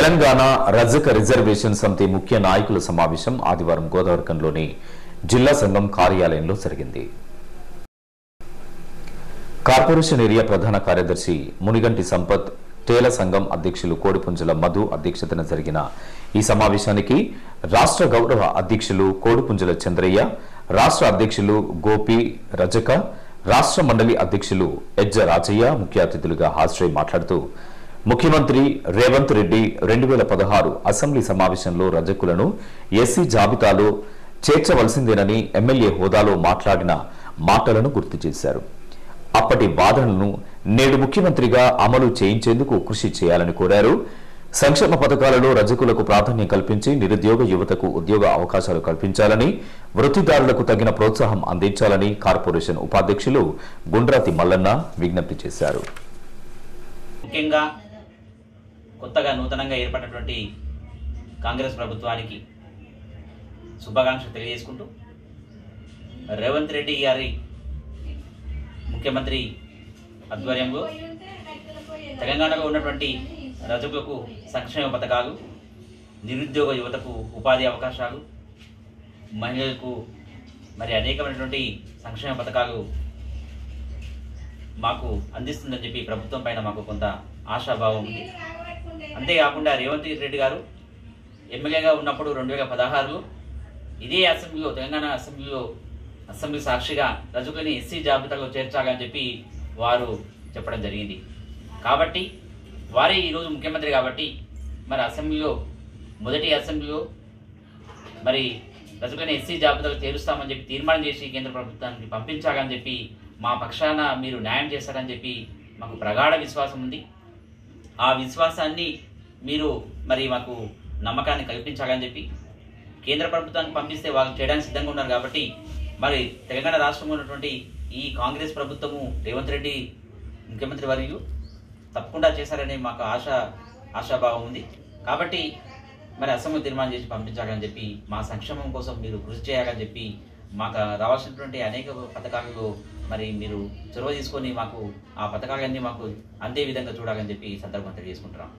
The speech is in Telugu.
తెలంగాణ రజక రిజర్వేషన్ సమితి ముఖ్య నాయకుల సమావేశం ఆదివారం గోదావరికంలోని జిల్లా సంఘం కార్యాలయంలో జరిగింది కార్పొరేషన్ ఏరియా ప్రధాన కార్యదర్శి మునిగంటి సంపత్ తేల సంఘం అధ్యక్షులు కోడిపుంజల మధు అధ్యక్షతన జరిగిన ఈ సమావేశానికి రాష్ట్ర గౌరవ అధ్యక్షులు కోడిపుంజల చంద్రయ్య రాష్ట్ర అధ్యక్షులు గోపి రజక రాష్ట్ర మండలి అధ్యక్షులు ఎజ్జ రాజయ్య ముఖ్య అతిథులుగా హాజరై మాట్లాడుతూ ముఖ్యమంత్రి రేవంత్ రెడ్డి రెండు వేల పదహారు అసెంబ్లీ సమావేశంలో రజకులను ఎస్సీ జాబితాలో చేర్చవలసిందేనని ఎమ్మెల్యే హోదాలో మాట్లాడిన మాటలను గుర్తు చేశారు అప్పటి వాదనలను నేడు ముఖ్యమంత్రిగా అమలు చేయించేందుకు కృషి చేయాలని కోరారు సంక్షేమ పథకాలలో రజకులకు ప్రాధాన్యం కల్పించి నిరుద్యోగ యువతకు ఉద్యోగ అవకాశాలు కల్పించాలని వృత్తిదారులకు తగిన ప్రోత్సాహం అందించాలని కార్పొరేషన్ ఉపాధ్యక్షులు గుండ్రాతి మల్లన్న విజ్ఞప్తి చేశారు ముఖ్యంగా కొత్తగా నూతనంగా ఏర్పడినటువంటి కాంగ్రెస్ ప్రభుత్వానికి శుభాకాంక్షలు తెలియజేసుకుంటూ రేవంత్ రెడ్డి గారి ముఖ్యమంత్రి ఆధ్వర్యంలో తెలంగాణలో ఉన్నటువంటి రజకులకు సంక్షేమ పథకాలు నిరుద్యోగ యువతకు ఉపాధి అవకాశాలు మహిళలకు మరి అనేకమైనటువంటి సంక్షేమ పథకాలు మాకు అందిస్తుందని చెప్పి ప్రభుత్వం పైన మాకు కొంత ఆశాభావం ఉంది అంతేకాకుండా రేవంత్ రెడ్డి గారు ఎమ్మెల్యేగా ఉన్నప్పుడు రెండు వేల పదహారులో ఇదే అసెంబ్లీలో తెలంగాణ అసెంబ్లీలో అసెంబ్లీ సాక్షిగా రజకులని ఎస్సీ జాబితాలో చేర్చాలని చెప్పి వారు చెప్పడం జరిగింది కాబట్టి వారే ఈరోజు ముఖ్యమంత్రి కాబట్టి మరి అసెంబ్లీలో మొదటి అసెంబ్లీలో మరి రజకులని ఎస్సీ జాబితాలో చేరుస్తామని చెప్పి తీర్మానం చేసి కేంద్ర ప్రభుత్వానికి పంపించాలని చెప్పి మా పక్షాన మీరు న్యాయం చేస్తారని చెప్పి మాకు ప్రగాఢ విశ్వాసం ఉంది ఆ విశ్వాసాన్ని మీరు మరి మాకు నమ్మకాన్ని కల్పించాలని చెప్పి కేంద్ర ప్రభుత్వానికి పంపిస్తే వాళ్ళు చేయడానికి సిద్ధంగా ఉన్నారు కాబట్టి మరి తెలంగాణ రాష్ట్రంలో ఉన్నటువంటి ఈ కాంగ్రెస్ ప్రభుత్వము రేవంత్ రెడ్డి ముఖ్యమంత్రి వర్యులు తప్పకుండా చేశారనే మాకు ఆశ ఆశాభావం ఉంది కాబట్టి మరి అసెంబ్లీ తీర్మానం చేసి పంపించాలని చెప్పి మా సంక్షేమం కోసం మీరు కృషి చేయాలని చెప్పి మాకు రావాల్సినటువంటి అనేక పథకాలలో మరి మీరు చొరవ తీసుకొని మాకు ఆ పథకాలన్నీ మాకు అందే విధంగా చూడాలని చెప్పి ఈ సందర్భంగా తెలియజేసుకుంటున్నాం